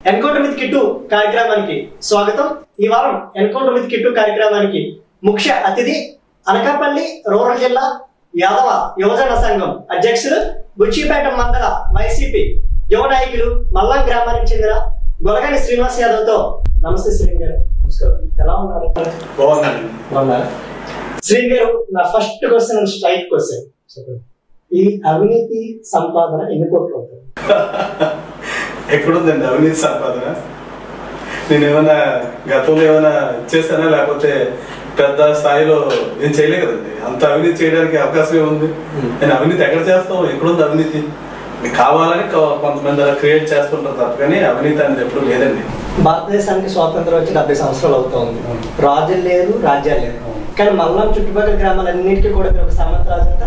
Encounter with kit కార్యక్రమానికి స్వాగతం ఈ వారం ఎన్కౌంటర్ విత్ కిట్టు కార్యక్రమానికి ముఖ్య అతిథి అనకాపల్లి రూరల్ జిల్లా యాదవ యువజన సంఘం అధ్యక్షులు బుచ్చిపేట మండల వైసీపీ యువ నాయకులు మల్లం గ్రామానికి చెందిన గొలగని శ్రీనివాస్ యాదవ్ తో నమస్తే శ్రీని గారు నమస్కారం ఎలా ఉన్నారు బాగున్నాను బాగున్నారా శ్రీని గారు నా ఫస్ట్ క్వశ్చన్ స్ట్రైట్ క్వశ్చన్ ఈ అవినీతి సంపాదన ఎన్ని కోట్లు అవుతుంది ఎక్కడుందండి అవినీతి సంపాదన నేను ఏమైనా గతంలో ఏమైనా చేశానా లేకపోతే పెద్ద స్థాయిలో ఏం చేయలే కదండి అంత అవినీతి చేయడానికి అవకాశం ఏముంది నేను అవినీతి ఎక్కడ చేస్తాం ఎక్కడుంది అవినీతి మీకు కావాలని కొ- కొంతమంది అలా క్రియేట్ చేస్తుంటారు తప్ప కానీ అవినీతి అనేది ఎప్పుడు లేదండి భారతదేశానికి స్వాతంత్రం వచ్చి డెబ్బై సంవత్సరాలు అవుతోంది రాజులు లేదు రాజ్యాలు లేదు కానీ మల్లం చుట్టుపక్కల గ్రామాలన్నిటికీ కూడా మీరు ఒక సామంత రాజు అంతా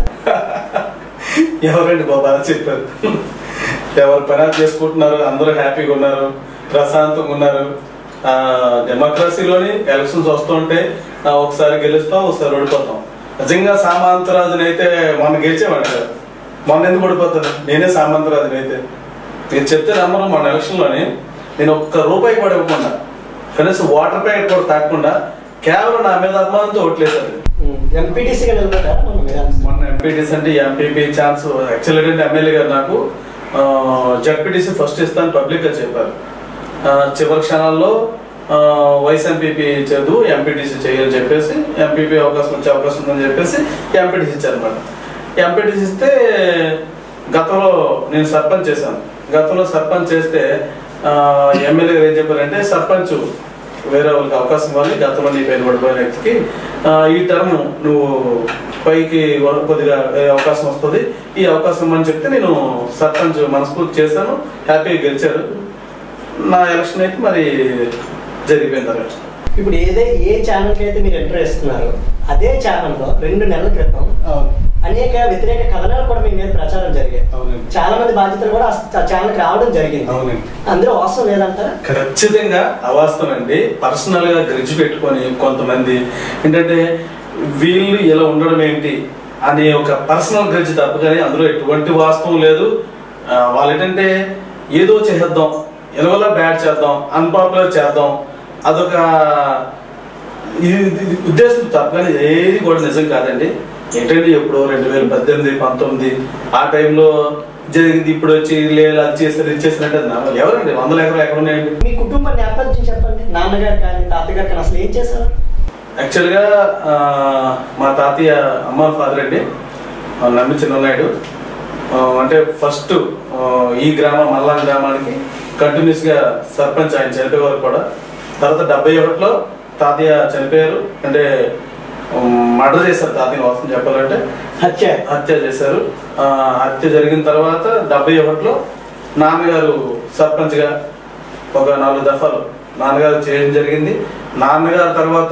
ఎవరండి బాబా అలా చెప్పారు ఎవరు పని వాళ్ళు చేసుకుంటున్నారు అందరూ హ్యాపీగా ఉన్నారు ప్రశాంతంగా ఉన్నారు ఆ, డెమోక్రసీలోని ఎలక్షన్స్ వస్తుంటే ఆ, ఒకసారి గెలుస్తాం ఒకసారి ఓడిపోతాం నిజంగా సామంతరాజుని అయితే మొన్న గెలిచేవాడు కదా మొన్న ఎందుకు ఓడిపోతాను నేనే సామంతరాజుని అయితే నేను చెప్తే నమ్మరు మొన్న ఎలక్షన్లోని నేను ఒక్క రూపాయి కూడా ఇవ్వకుండా కనీసం వాటర్ ప్యాకెట్ కూడా తాగకుండా కేవలం నా మీద అభిమానంతో ఓట్లేశారు ఎంపీటీసీగా నిలబడ్డారా మనం మీద? మొన్న ఎంపీటీస్ అంటే ఎంపీపీ ఛాన్స్ యాక్చువల్ ఏంటంటే ఎమ్మెల్యే గారు నాకు జడ్పీటీసీ ఫస్ట్ ఇస్తాను పబ్లిక్ గా చెప్పారు ఆ, చివరి క్షణాల్లో వైస్ ఎంపీపీ చదువు ఎంపీటీసీ చేయని చెప్పేసి ఎంపీపీ అవకాశం వచ్చే అవకాశం ఉందని చెప్పేసి ఎంపీటీసీ ఇచ్చారనమాట ఎంపీటీసీ ఇస్తే గతంలో నేను సర్పంచ్ చేశాను గతంలో సర్పంచ్ చేస్తే ఎమ్మెల్యే గారు ఏం చెప్పారంటే సర్పంచ్ వేరే వాళ్ళకి అవకాశం ఇవ్వాలి గతంలో నీ పైన పడిపోయిన వ్యక్తికి ఆ, ఈ టర్మ్ నువ్వు పైకి వ- కొద్దిగా ఏ అవకాశం వస్తుంది ఈ అవకాశం అని చెప్తే నేను సర్పంచ్ మనస్ఫూర్తి చేశాను హ్యాపీగా గెలిచారు నా ఎలక్షన్ అయితే మరి జరిగిపోయింది ఆ ఎలక్షన్ ఇప్పుడు ఏదే ఏ ఛానల్కి అయితే మీరు ఎంటర్ చేస్తున్నారో అదే ఛానల్లో రెండు నెలల క్రితం అనేక వ్యతిరేక కథనాలు కూడా మీ మీద ప్రచారం జరిగాయి అవునండి. చాలా మంది బాధ్యతలు కూడా ఆ ఛానల్కి రావడం జరిగింది అవునండి. అందులో వాస్తవం లేదంటారా ఖచ్చితంగా అవాస్తవం అండి పర్సనల్ గా గ్రిడ్జ్ పెట్టుకొని కొంతమంది ఏంటంటే వీళ్ళు ఇలా ఉండడం ఏంటి అనే ఒక పర్సనల్ గ్రిడ్జ్ తప్ప కానీ అందులో ఎటువంటి వాస్తవం లేదు ఆ, వాళ్ళు ఏంటంటే ఏదో చేసేద్దాం ఎలవల్ల బ్యాడ్ చేద్దాం అన్పాపులర్ చేద్దాం అదొక ఇది ఇది ఉద్దేశం తప్ప కానీ ఏది కూడా నిజం కాదండి ఏంటంటే ఎప్పుడు రెండు వేల పద్దెనిమిది పంతొమ్మిది ఆ టైంలో జరిగింది ఇప్పుడు వచ్చి లేదు అది చేస్తారు ఇది చేస్తారంటే అది నమ్మరు. ఎవరండి వందల ఎకరాలు ఎక్కడ ఉన్నాయండి మీ కుటుంబ నేపథ్యం చెప్పండి నాన్నగారు కానీ తాతగారు కానీ అసలు ఏం చేశారు యాక్చువల్గా ఆ, మా తాతయ్య అమ్మ ఫాదర్ అండి ఆ, నమ్మి చిన్ననాయుడు ఆ, అంటే ఫస్ట్ ఆ, ఈ గ్రామం మల్లాం గ్రామానికి కంటిన్యూస్ గా సర్పంచ్ ఆయన చనిపోయేవారు కూడా తర్వాత డెబ్బై ఒకటిలో తాతయ్య చనిపోయారు అంటే మర్డర్ చేశారు తాతయ్య వాస్తవం చెప్పాలంటే హత్య హత్య చేశారు ఆ, హత్య జరిగిన తర్వాత డెబ్బై ఒకటిలో నాన్నగారు సర్పంచ్గా ఒక నాలుగు దఫాలు నాన్నగారు చేయడం జరిగింది నాన్నగారు తర్వాత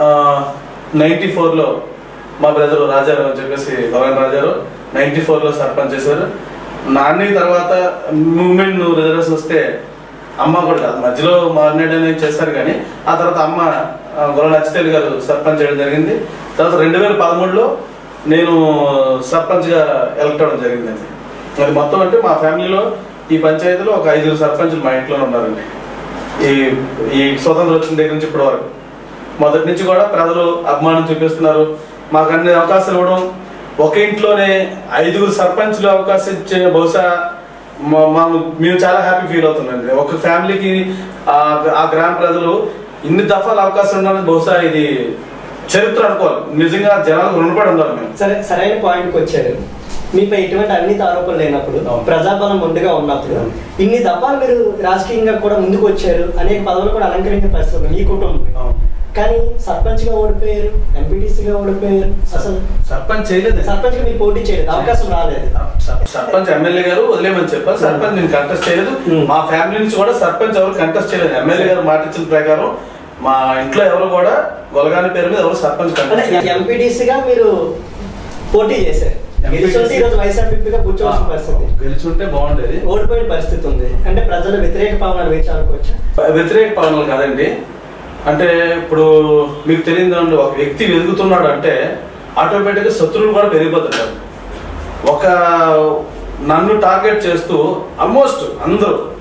నైంటీ ఫోర్లో మా బ్రదర్ రాజారావు అని చెప్పేసి భగవాన్ రాజారావు నైంటీ ఫోర్లో సర్పంచ్ చేశారు నాని తర్వాత మూమెంట్ రిజర్వేషన్ వస్తే అమ్మ కూడా కాదు మధ్యలో మార్నాడు అనేది చేశారు కానీ ఆ తర్వాత అమ్మ గొల్ల నచ్చితేలి గారు సర్పంచ్ చేయడం జరిగింది తర్వాత రెండు వేల పదమూడులో నేను సర్పంచ్గా ఎలక్ట్ అవ్వడం జరిగిందండి అది మొత్తం అంటే మా ఫ్యామిలీలో ఈ పంచాయతీలో ఒక ఐదుగురు సర్పంచులు మా ఇంట్లోనే ఉన్నారండి ఈ ఈ స్వతంత్రం వచ్చిన దగ్గర నుంచి ఇప్పటి వరకు మొదటి నుంచి కూడా ప్రజలు అభిమానం చూపిస్తున్నారు మాకు అన్ని అవకాశాలు ఇవ్వడం ఒక ఇంట్లోనే ఐదుగురు సర్పంచ్లు అవకాశం ఇచ్చే బహుశా మా- మా మేము చాలా హ్యాపీ ఫీల్ అవుతున్నాండి ఒక ఫ్యామిలీకి ఆ ఆ గ్రామ ప్రజలు ఇన్ని దఫాలు అవకాశం ఉన్నది బహుశా ఇది చరిత్ర అనుకోవాలి నిజంగా జనాలకు రుణపడి ఉండాలి మేము సరే సరైన పాయింట్కి వచ్చారు మీపై ఎటువంటి అవినీతి ఆరోపణలు లేనప్పుడు అవును. ప్రజాబలం ముందుగా ఉన్నప్పుడు అవును. ఇన్ని దఫాలు మీరు రాజకీయంగా కూడా ముందుకు వచ్చారు అనేక పదవులు కూడా అలంకరించే పరిస్థితి ఉంది ఈ కుటుంబం కానీ సర్పంచ్ గా ఓడిపోయారు ఎంపీటీసీగా ఓడిపోయారు అసలు సర్పంచ్ చేయలేదు సర్పంచ్ గా మీరు పోటీ చేయలేదు అవకాశం రాలేదు సర్పంచ్ ఎమ్మెల్యే గారు వదిలేమని చెప్పారు సర్పంచ్ నేను కంటెస్ట్ చేయలేదు Hmm. మా ఫ్యామిలీ నుంచి కూడా సర్పంచ్ ఎవరు కంటెస్ట్ చేయలేదు ఎమ్మెల్యే గారు మాట ఇచ్చిన ప్రకారం మా ఇంట్లో ఎవరు కూడా గొలగాని పేరు మీద ఎవరు సర్పంచ్ అంటే కంటెస్ట్ ఎంపీటీసీగా మీరు పోటీ చేశారు MPTC గెలిచుంటే ఈరోజు వైఎస్ఆర్పీగా కూర్చోవాల్సిన పరిస్థితి గెలుచుంటే బాగుండేది ఓడిపోయిన పరిస్థితి ఉంది అంటే ప్రజలు వ్యతిరేక భావనలు వేచి అనుకోవచ్చా వ్యతిరేక పవనాలు కాదండి అంటే ఇప్పుడు మీకు తెలియదు ఒక వ్యక్తి వెలుగుతున్నాడు అంటే ఆటోమేటిక్గా శత్రువులు కూడా పెరిగిపోతుంటారు ఒక నన్ను టార్గెట్ చేస్తూ ఆల్మోస్ట్ అందరూ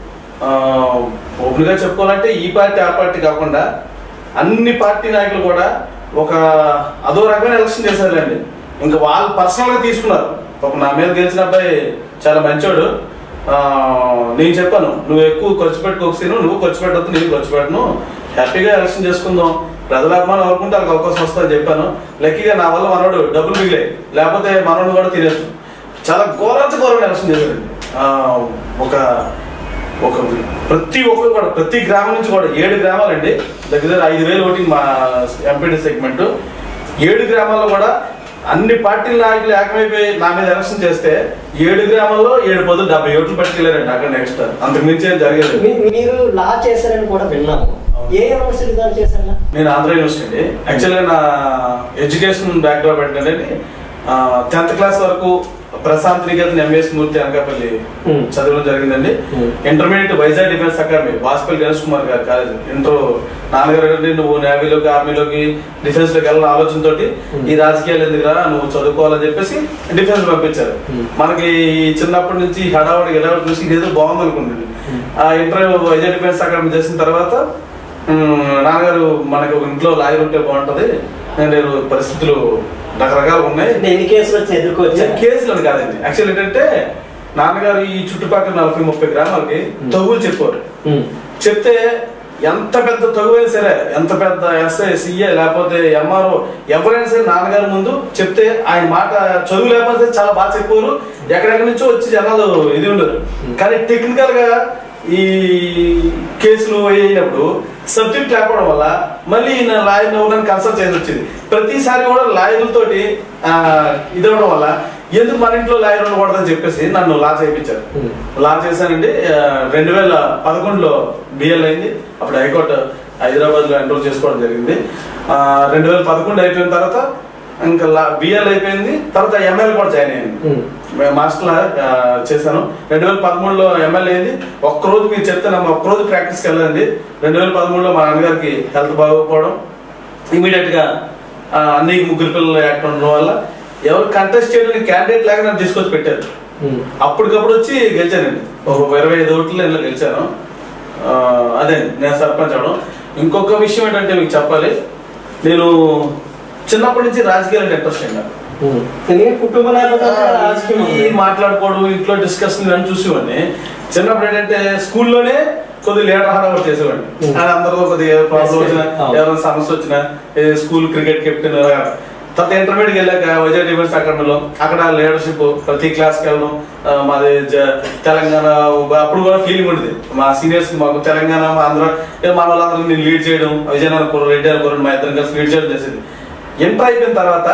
ఓపెన్గా చెప్పుకోవాలంటే ఈ పార్టీ ఆ పార్టీ కాకుండా అన్ని పార్టీ నాయకులు కూడా ఒక అదో రకమైన ఎలక్షన్ చేశారులేండి ఇంకా వాళ్ళు పర్సనల్గా తీసుకున్నారు ఒక నా మీద గెలిచిన అబ్బాయి చాలా మంచోడు ఆ, నేను చెప్పాను నువ్వు ఎక్కువ ఖర్చు పెట్టుకోక సీను నువ్వు ఖర్చు పెట్టద్దు నేను ఖర్చు పెట్టను హ్యాపీగా ఎలక్షన్ చేసుకుందాం ప్రజల అభిమానం అనుకుంటే వాళ్ళకి అవకాశం వస్తుందని చెప్పాను లక్కీగా నా వల్ల మనోడు డబ్బులు మిగిలాయి లేకపోతే మనోడు కూడా తినేస్తాం చాలా ఘోరంత ఘోరమైన ఎలక్షన్ చేశారండి ఆ, ఒక ఒక ప్రతి ఒక్కరు కూడా ప్రతి గ్రామం నుంచి కూడా ఏడు గ్రామాలండి దగ్గర దగ్గర ఐదు వేలు ఓటింగ్ మా ఎంపీడీ సెగ్మెంట్ ఏడు గ్రామాల్లో కూడా అన్ని పార్టీల నాయకులు ఏకమైపోయి నా మీద ఎలక్షన్ చేస్తే ఏడు గ్రామాల్లో ఏడు పదులు డెబ్బై ఓట్లు పట్టుకెళ్ళారండి అక్కడ నెక్స్ట్ అంతకు మించి ఏం జరగలేదు మీ- మీరు లా చేశారని కూడా విన్నాము ఏ యూనివర్సిటీ దాన్ని చేశారా నేను ఆంధ్ర యూనివర్సిటీ అండి యాక్చువల్గా నా ఎడ్యుకేషన్ బ్యాక్గ్రౌండ్ ఏంటంటే టెన్త్ క్లాస్ వరకు ప్రశాంత్ నికేతన్ ఎంఎస్ మూర్తి అనకాపల్లి Hmm. చదవడం జరిగిందండి Hmm. Intermediate Vizag defence academy Vasupalli Ganesh Kumar గారి కాలేజ్ ఇంటర్ నాన్నగారు అంటే నువ్వు నేవీలోకి ఆర్మీలోకి డిఫెన్స్ లోకి వెళ్ళాలని ఆలోచనతోటి Hmm. ఈ రాజకీయాలు ఎందుకురా నువ్వు చదువుకోవాలని చెప్పేసి డిఫెన్స్ పంపించారు Hmm. మనకి చిన్నప్పటి నుంచి హడావుడి హడావుడి చూసి ఇదేదో బాగుంది అనుకుంటుంది Hmm. ఆ ఇంటర్ వైజాగ్ డిఫెన్స్ అకాడమీ చేసిన తర్వాత మ్మ్, నాన్నగారు మనకు ఒక ఇంట్లో లాయర్ ఉంటే బాగుంటది నేను పరిస్థితులు రకరకాలు ఉన్నాయి ఎన్ని కేసులు వచ్చి ఎదుర్కోవచ్చా కేసులు అని కాదండి యాక్చువల్ ఏంటంటే నాన్నగారు ఈ చుట్టుపక్కల నలభై ముప్పై గ్రామాలకి తగులు చెప్పారు ఉమ్. చెప్తే ఎంత పెద్ద తగువైనా సరే ఎంత పెద్ద ఎస్ఐ సిఏ లేకపోతే ఎంఆర్ఓ ఎవరైనా సరే నాన్నగారి ముందు చెప్తే ఆయన మాట చదువు లేకపోతే సరే చాలా బాగా చెప్పారు ఎక్కడెక్కడి నుంచో వచ్చి జనాలు ఇది ఉండరు కానీ టెక్నికల్ గా ఈ కేసులు అయినప్పుడు సబ్జెక్ట్ లేకపోవడం వల్ల మళ్ళీ ఈయన లాయర్ ఎవరైనా కన్సల్ట్ చేసి వచ్చింది ప్రతిసారి కూడా లాయర్లతోటి ఆ, ఇది అవ్వడం వల్ల ఎందుకు మన ఇంట్లో లాయర్ ఉండకూడదని చెప్పేసి నన్ను లా చేయించారు Hmm. లా చేశానండి ఆ, రెండు వేల పదకొండులో బిఎల్ అయింది అప్పుడు హైకోర్టు హైదరాబాద్ లో ఎన్రోల్ చేసుకోవడం జరిగింది ఆ, రెండు వేల పదకొండు అయిపోయిన తర్వాత ఇంకా లా బిఎల్ అయిపోయింది తర్వాత ఎంఎల్ కూడా జాయిన్ అయ్యింది ఉమ్. మేము మాస్టర్ లా, ఆ, చేశాను రెండు వేల పదమూడులో ఎమ్మెల్యే అయింది ఒక్కరోజు మీరు చెప్తే నమ్మ ఒక్కరోజు ప్రాక్టీస్కి వెళ్ళండి రెండు వేల పదమూడులో మా నాన్నగారికి హెల్త్ బాగోకపోవడం ఇమీడియట్ గా ఆ, అన్ని ముగ్గురు పిల్లలు యాక్ట్ ఉండడం వల్ల ఎవరు కంటెస్ట్ చేయడానికి క్యాండిడేట్ లాగా నన్ను తీసుకొచ్చి పెట్టారు ఉమ్. అప్పటికప్పుడు వచ్చి గెలిచానండి ఒక ఇరవై ఐదు ఓట్లు నేను గెలిచాను ఆ, అదే నేను సర్పంచ్ అవడం ఇంకొక విషయం ఏంటంటే మీకు చెప్పాలి నేను చిన్నప్పటి నుంచి రాజకీయాలు అంటే ఇంట్రెస్ట్ అండి నాకు. ఉమ్. ఎందుకంటే కుటుంబ నేపథ్యంలో రాజకీయం ఈ ఉంది. మాట్లాడుకోవడం ఇంట్లో డిస్కషన్ అని చూసేవాడిని చిన్నప్పుడు ఏంటంటే స్కూల్లోనే కొద్దిగా లీడర్ హార్డ్ చేసేవాడిని Hmm. అది అందరితో కొద్దిగా ప్రాబ్లం వచ్చినా అవును. ఎవరైనా సమస్య వచ్చినా ఏ స్కూల్ క్రికెట్ కెప్టెన్ తర్వాత ఇంటర్మీడియట్ వెళ్ళాక వైజాగ్ డిఫెన్స్ అకాడమీలో అక్కడ లీడర్షిప్ ప్రతి క్లాస్కి వెళ్ళడం ఆ, మాది జ- తెలంగాణ అప్పుడు కూడా ఫీలింగ్ ఉండేది మా సీనియర్స్ మాకు తెలంగాణ మా ఆంధ్ర ఏ మన వాళ్ళందరూ నేను లీడ్ చేయడం విజయనగరం కుర్ర రెడ్డి కుర్ర మా ఇద్దరం కలిసి లీడ్ చేయడం చేసేది ఎంటర్ అయిపోయిన తర్వాత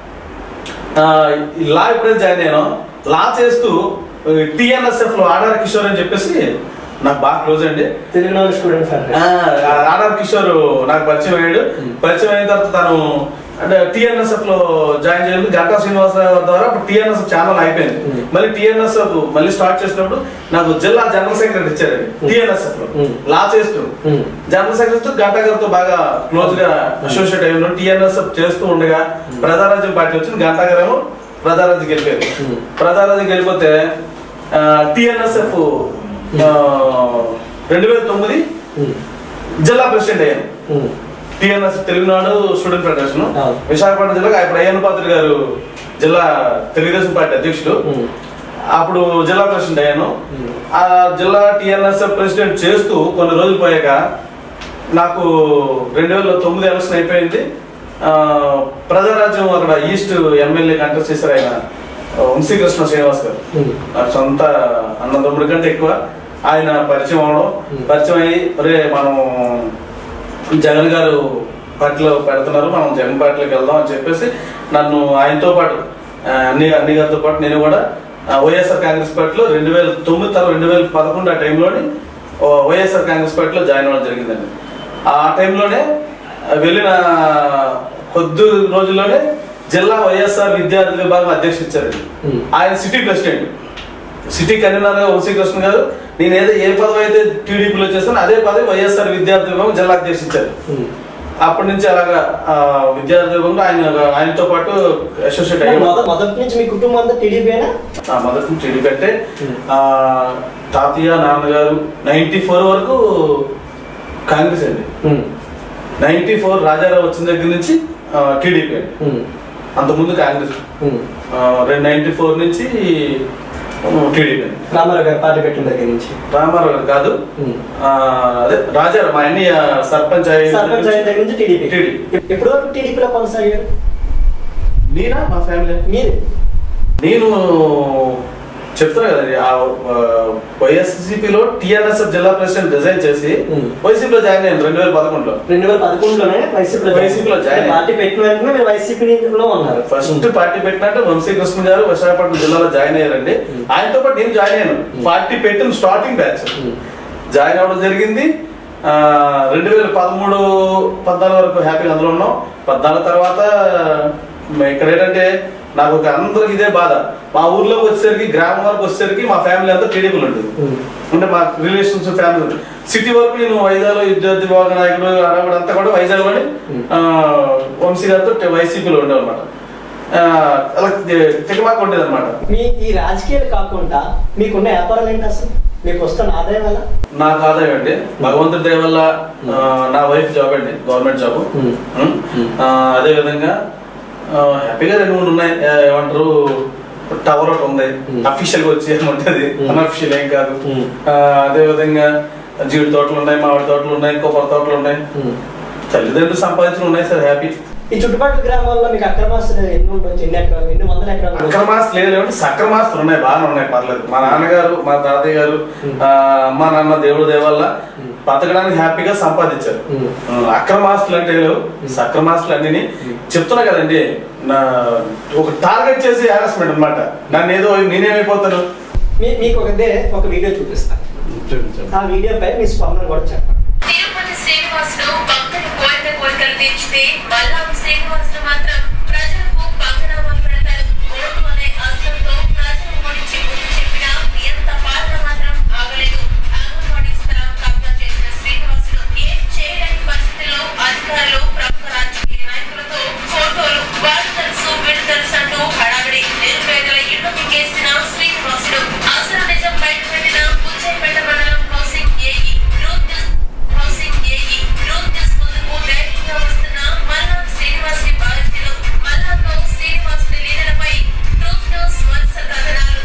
ఆ, ఈ లా ఎప్పుడైతే జాయిన్ అయ్యానో లా చేస్తూ టిఎన్ఎస్ఎఫ్ లో ఆర్ఆర్ కిషోర్ అని చెప్పేసి నాకు బాగా క్లోజ్ అండి తెలుగు నాన్ స్టూడెంట్ ఫెడరేషన్ ఆ, ఆర్ఆర్ కిషోర్ నాకు పరిచయం అయ్యాడు పరిచయం అయిన తర్వాత తను అంటే టిఎన్ఎస్ఎఫ్ లో జాయిన్ చేయాలి గంటా శ్రీనివాసరావు ద్వారా అప్పుడు టిఎన్ఎస్ఎఫ్ ఛానల్ అయిపోయింది Hmm. మళ్ళీ టిఎన్ఎస్ఎఫ్ మళ్ళీ స్టార్ట్ చేసినప్పుడు నాకు జిల్లా జనరల్ సెక్రటరీ ఇచ్చారండి టిఎన్ఎస్ఎఫ్ లో Hmm. లా చేస్తూ Hmm. జనరల్ సెక్రటరీ గంటా గారితో బాగా క్లోజ్ గా అసోసియేట్ అయ్యి ఉన్నాం టిఎన్ఎస్ఎఫ్ చేస్తూ ఉండగా ప్రజారాజ్యం పార్టీ వచ్చింది గంటా గారేమో ప్రజారాజ్యం గెలిపారు Hmm. ప్రజారాజ్యం గెలిపోతే టిఎన్ఎస్ఎఫ్ రెండు వేల తొమ్మిది ఉమ్. జిల్లా ప్రెసిడెంట్ అయ్యాను ఉమ్. టిఎన్ఎస్ తెలుగునాడు స్టూడెంట్ ఫెడరేషన్ అవును. విశాఖపట్నం జిల్లా ఇప్పుడు అయ్యన్న పాత్రి గారు జిల్లా తెలుగుదేశం పార్టీ అధ్యక్షుడు ఉమ్. అప్పుడు జిల్లా ప్రెసిడెంట్ అయ్యాను ఉమ్. ఆ జిల్లా టిఎన్ఎస్ ప్రెసిడెంట్ చేస్తూ కొన్ని రోజులు పోయాక నాకు రెండు వేల తొమ్మిది ఎలక్షన్ అయిపోయింది ఆ, ప్రజారాజ్యం అక్కడ ఈస్ట్ ఎమ్మెల్యే కంటెస్ట్ చేశారు ఆయన వంశీకృష్ణ శ్రీనివాస్ గారు ఉమ్. నా సొంత అన్నదమ్ముడి కంటే ఎక్కువ ఆయన పరిచయం అవడం Hmm. పరిచయం అయ్యి ఒరే మనం జగన్ గారు పార్టీలో పెడుతున్నారు మనం జగన్ పార్టీలోకి వెళ్దాం అని చెప్పేసి నన్ను ఆయనతో పాటు ఆ, అన్ని అన్ని గారితో పాటు నేను కూడా ఆ, వైఎస్ఆర్ కాంగ్రెస్ పార్టీలో రెండు వేల తొమ్మిది తర్వాత రెండు వేల పదకొండు ఆ టైంలోని ఓ, వైఎస్ఆర్ కాంగ్రెస్ పార్టీలో జాయిన్ అవ్వడం జరిగిందండి ఆ టైంలోనే ఆ, వెళ్ళిన కొద్ది రోజుల్లోనే జిల్లా వైఎస్ఆర్ విద్యార్థి విభాగం అధ్యక్షుడు ఇచ్చారండి Hmm. ఆయన సిటీ ప్రెసిడెంట్ సిటీ కన్వీనర్ గా వంశీకృష్ణ గారు నేను ఏదో ఏ పదవి అయితే టీడీపీలో చేస్తానో అదే పదవి వైఎస్ఆర్ విద్యార్థి విభాగం జిల్లా అధ్యక్షించారు ఉమ్. అప్పటి నుంచి అలాగా ఆ, విద్యార్థి ఆయన ఆయనతో పాటు అసోసియేట్ అయ్యాము మొద- మొదటి నుంచి మీ కుటుంబం అంతా టీడీపీనా ఆ మొదటి నుంచి టీడీపీ అంటే ఆ, తాతయ్య నాన్నగారు నైన్టీ ఫోర్ వరకు కాంగ్రెస్ అండి నైన్టీ ఫోర్ రాజారావు వచ్చిన దగ్గర నుంచి టీడీపీ అండి అంతకుముందు కాంగ్రెస్ రెండు నైన్టీ ఫోర్ నుంచి టీడీపీ అండి రామారావు గారు పార్టీ పెట్టిన దగ్గర నుంచి రామారావు గారు కాదు ఆ, అదే రాజారావు మా అన్ని సర్పంచ్ అయిన సర్పంచ్ అయిన దగ్గర నుంచి టీడీపీ టీడీపీ ఎప్పుడు వరకు టీడీపీలో కొనసాగారు నేనా మా ఫ్యామిలీ మీరు నేను చెప్తున్నా కదండి ఆ వైఎస్సీపీలో టిఆర్ఎస్ జిల్లా ప్రెసిడెంట్ రిజైన్ చేసి Hmm. వైసీపీలో జాయిన్ అయ్యాను రెండు వేల పదకొండులో రెండు వేల పదకొండులోనే వైసీపీలో వైసీపీలో జాయిన్ అయ్యారు. పార్టీ పెట్టిన వెంటనే మీరు వైసీపీలో ఉన్నారు ఫస్ట్ పార్టీ పెట్టినట్టు వంశీకృష్ణ గారు విశాఖపట్నం జిల్లాలో జాయిన్ అయ్యారండి Hmm. ఆయనతో పాటు నేను జాయిన్ అయ్యాను పార్టీ పెట్టిన స్టార్టింగ్ బ్యాచ్ Hmm. జాయిన్ అవ్వడం జరిగింది ఆ, రెండు వేల పదమూడు పద్నాలుగు వరకు హ్యాపీగా అందులో ఉన్నాం పద్నాలుగు తర్వాత మ- ఇక్కడ ఏంటంటే నాకు ఒక అందరికి ఇదే బాధ మా ఊర్లోకి వచ్చేసరికి గ్రామం వరకు వచ్చేసరికి మా ఫ్యామిలీ అంతా టీడీపీలు ఉంటుంది Hmm. అంటే మా రిలేషన్స్ ఫ్యామిలీ సిటీ వరకు నేను వైజాగ్ విద్యార్థి విభాగ నాయకుడు అడగడం అంతా కూడా వైజాగ్ లోని Hmm. ఆ, వంశీ గారితో వైసీపీలో ఉండేవి అనమాట అలా తికమాక ఉండేది అనమాట మీ ఈ రాజకీయాలు కాకుండా మీకున్న వ్యాపారాలు ఏంటి అసలు మీకు వస్తున్న ఆదాయం ఎలా నాకు ఆదాయం అండి భగవంతుడి దయ వల్ల ఆ, నా వైఫ్ జాబ్ అండి గవర్నమెంట్ జాబ్ Hmm. అదే విధంగా ఆ, హ్యాపీగా రెండు మూడు ఉన్నాయి ఆ, ఏమంటారు టవర్ ఒకటి ఉంది Hmm. అఫీషియల్ గా వచ్చి ఏముంటది Hmm. అన్అఫీషియల్ ఏం కాదు Hmm. ఆ, అదే విధంగా జీడి తోటలు ఉన్నాయి మామిడి తోటలు ఉన్నాయి కొబ్బరి తోటలు ఉన్నాయి తల్లిదండ్రులు సంపాదించిన ఉన్నాయి సార్ హ్యాపీ ఈ చుట్టుపక్కల గ్రామాల్లో మీకు అక్రమాస్తులు ఎన్ని ఉండొచ్చు ఎన్ని ఎకరాలు ఎన్ని వందల ఎకరాలు ఉండొచ్చు? అక్రమాస్తులు లేదు లేవంటే సక్రమాస్తులు ఉన్నాయి బాగానే ఉన్నాయి పర్లేదు మా నాన్నగారు మా తాతయ్య గారు Hmm. ఆ, అమ్మ నాన్న దేవుడు దేవల్ల Hmm. బతకడానికి హ్యాపీగా సంపాదించారు Hmm. ఆ, అక్రమాస్తులు అంటే లేవు సక్రమాస్తులు అన్ని చెప్తున్నా కదండి నా ఒక టార్గెట్ చేసి హారాస్మెంట్ అన్నమాట నన్ను ఏదో నేనేమైపోతాను మీ మీకు ఒకదే ఒక వీడియో చూపిస్తాను ఆ వీడియో పై మీ స్పందన కూడా చెప్పండి తిరుపతి శ్రీనివాసుడు భక్తులు కోరిన కోరికలు తీర్చితే మల్లాం శ్రీనివాసుడు మాత్రం ప్రజలకు పంగనామాలు పెడతారు ఓటు అనే అస్త్రంతో ప్రజలు ఓడించి ముందు చెప్పిన ఎంత పాలన మాత్రం ఆగలేదు అంగన్వాడీ స్థలం కబ్జా చేసిన శ్రీనివాసుడు ఏం చేయలేని పరిస్థితిలో అధికారులు ప్రముఖ రాజకీయ నాయకులతో ఫోటోలు వాడు తెలుసు వీడు తెలుసు అంటూ హడావిడి నిరుపేదల ఇల్లు మింగేసిన శ్రీనివాసుడు అసలు నిజం బయటపెట్టిన పుచ్చైపేట మండలం housing AE Ruth news housing AE Ruth news ముందుకు ధైర్యంగా వస్తున్న మల్లాం శ్రీనివాసుని బాధితులు మల్లాంలో శ్రీనివాసుని లీలలపై రూత్ న్యూస్ వరుస కథనాలు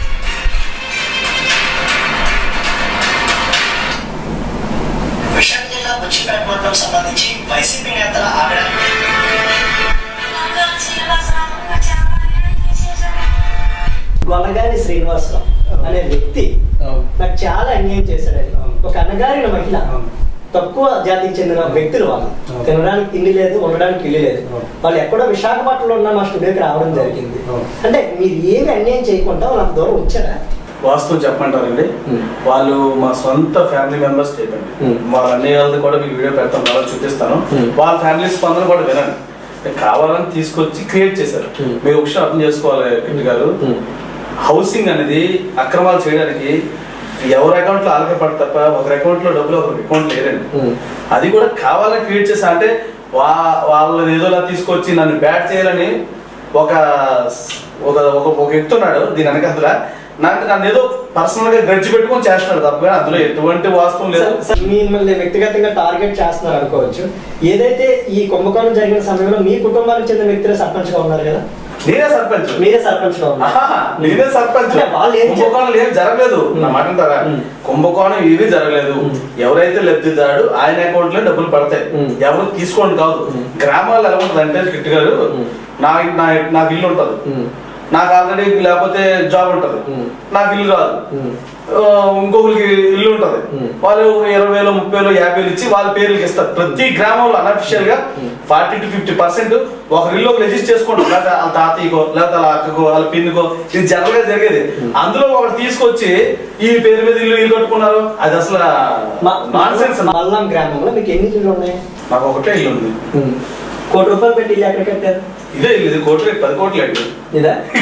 విశాఖ జిల్లా బుచ్చిపేట మండలం సంబంధించి వైసీపీ నేతల ఆవేదన గొల్లగాని శ్రీనివాసరావు అనే వ్యక్తి నాకు చాలా అన్యాయం చేశాడు ఆయన. ఒక అన్నగారిన మహిళ తక్కువ జాతికి చెందిన వ్యక్తులు వాళ్ళు తినడానికి తిండి లేదు ఉండడానికి ఇల్లు లేదు వాళ్ళు ఎక్కడో విశాఖపట్నంలో ఉన్న మా స్టూడియోకి రావడం జరిగింది అంటే మీరు ఏమి అన్యాయం చేయకుండా వాళ్ళు అంత దూరం వచ్చారా వాస్తవం చెప్పమంటారండి Hmm. వాళ్ళు మా సొంత ఫ్యామిలీ మెంబర్స్ చెప్పండి Hmm. వాళ్ళ అన్నయ్య వాళ్ళది కూడా మీకు వీడియో పెడతాను అలా చూపిస్తాను Hmm. వాళ్ళ ఫ్యామిలీ స్పందన కూడా వినండి కావాలని తీసుకొచ్చి క్రియేట్ చేశారు Hmm. మీరు ఒక విషయం అర్థం చేసుకోవాలి కిట్టి గారు హౌసింగ్ అనేది అక్రమాలు చేయడానికి ఎవరి అకౌంట్ లో ఆలకే పడతారు తప్ప ఒకరి అకౌంట్ లో డబ్బులు ఒకరి అకౌంట్ లేదండి Hmm. అది కూడా కావాలని క్రియేట్ చేసా అంటే వా వాళ్ళని ఏదోలా తీసుకొచ్చి నన్ను బ్యాట్ చేయాలని ఒక ఒక ఒక ఒక వ్యక్తి ఉన్నాడు దీని వెనకాల నాకు నన్ను ఏదో పర్సనల్ గా గడిచి పెట్టుకొని చేస్తున్నాడు తప్ప అందులో ఎటువంటి వాస్తవం లేదు స- స- మిమ్మల్ని వ్యక్తిగతంగా టార్గెట్ చేస్తున్నారు అనుకోవచ్చు ఏదైతే ఈ కుంభకోణం జరిగిన సమయంలో మీ కుటుంబానికి చెందిన వ్యక్తులే సర్పంచ్ గా ఉన్నారు కదా నేనే సర్పంచ్ మీరే సర్పంచ్ గా ఉన్నారు ఆహా, నేనే సర్పంచ్ అంటే వాళ్ళు ఏం చెప్ప- కుంభకోణం ఏం జరగలేదు నా మాట అంటారా ఉమ్. కుంభకోణం ఏమీ జరగలేదు ఉమ్. ఎవరైతే లబ్ధిదాడు ఆయన అకౌంట్ లో డబ్బులు పడతాయి ఉమ్. ఎవరు తీసుకోండి కాదు ఉమ్. గ్రామాల్లో ఎలా ఉంటుంది అంటే కిట్ గారు ఉమ్. నా నా నాకు ఇల్లు ఉంటది ఉమ్. నాకు ఆల్రెడీ లేకపోతే జాబ్ ఉంటది ఉమ్. నాకు ఇల్లు రాదు ఉమ్. ఆ, ఇంకొకరికి ఇల్లు ఉంటది ఉమ్. వాళ్ళు ఇరవై వేలు ముప్పై వేలు యాభై వేలు ఇచ్చి వాళ్ళ పేర్లకి ఇస్తారు ప్రతి గ్రామంలో అనఫిషియల్ గా ఉమ్. ఫార్టీ టు ఫిఫ్టీ పర్సెంట్ ఒక ఇల్లు రిజిస్టర్ చేసుకుంటారు లేకపోతే వాళ్ళ తాతయ్యకో లేకపోతే వాళ్ళ అక్కకో వాళ్ళ పిన్నికో ఇది జనరల్ గా జరిగేది అందులో ఒకటి తీసుకొచ్చి ఈ పేరు మీద ఇల్లు ఇల్లు కట్టుకున్నారు అది అసలు మ- నాన్ సెన్స్ మల్లాం గ్రామంలో మీకు ఎన్ని ఇల్లు ఉన్నాయి నాకు ఒకటే ఇల్లు ఉంది కోటి రూపాయలు పెట్టి ఇల్లు ఎక్కడ కట్టారు ఇదే ఇల్లు ఇది కోటి రేటు పది కోట్లు అండి ఇదా